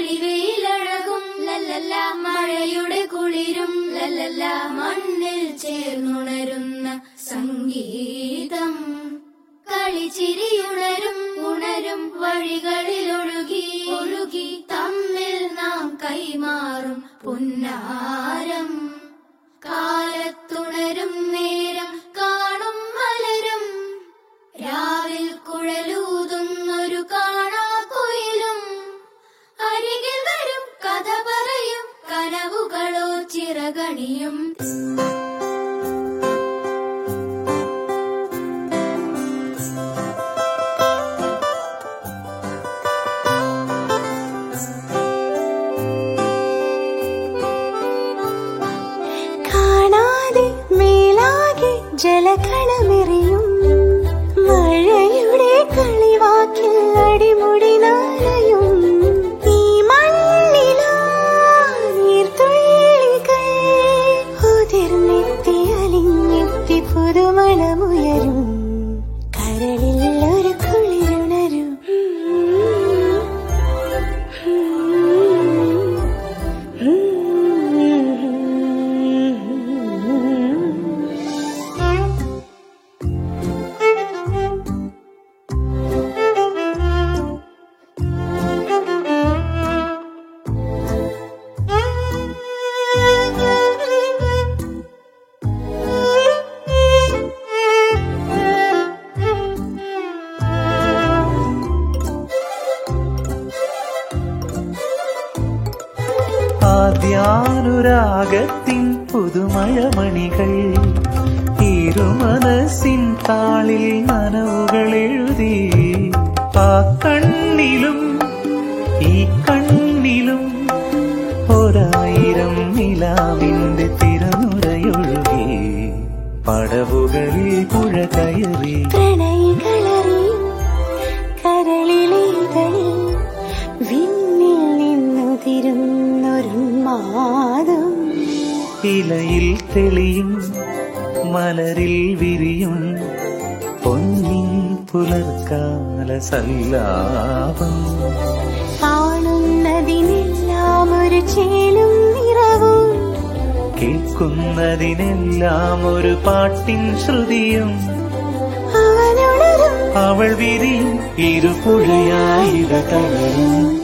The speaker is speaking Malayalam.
പടിവെയിലഴകും ലല്ലല്ല മഴയുടെ കുളിരും ലല്ലല്ല മണ്ണിൽ ചേർന്നുണരുന്ന സംഗീതം കളിച്ചിരിയുണരും ഉണരും വഴികളിൽ ഒഴുകി ഒഴുകി തമ്മിൽ നാം കൈമാറും പുന്നാരം കാലത്തുണരും നേരം കാണും മലരും രാവിൽ കുഴലൂതുന്നൊരു കാണാ കൊയിലും അരികിൽ വരും കഥ പറയും കനവുകളോ ചിറകണിയും കാണാതെ മേലാകെ ജലകളമെറിയും മഴയുടെ കളിവാക്കിൽ അടിമുടി നാലയും ഈ മണ്ണിലാ നീർത്തുള്ളികൾ ഉതിർന്നെത്തി അലിഞ്ഞെത്തി പുതുമണമുയരും കരളിൽ ഒരു കുളിരുണരും ആദ്യാനുരാഗത്തിൻ പുതുമഴമണികൾ ഇരുമനസിൻ താളിൽ നനവുകൾ എഴുതി ആ കണ്ണിലും ഈ കണ്ണിലും ഒരായിരം നിലാവിന്റെ തിരനുരയൊഴുകി പടവുകളിൽ പുഴ കയറി പ്രണയികളറിയും കരളിലേകളിൽ വിണ്ണിൽ നിന്നുതിരുന്നൊരു മാതം ഇലയിൽ തെളിയും മലരിൽ വിരിയും പൊന്നിൻ പുലർക്കാല സല്ലാപം കാണുന്നതിനെല്ലാം ഒരു ചേലും നിറവും കേൾക്കുന്നതിനെല്ലാം ഒരു പാട്ടിൻ ശ്രുതിയും അവനുണരും അവൾ വിരിയും ഇരുപുഴയായിട കലരും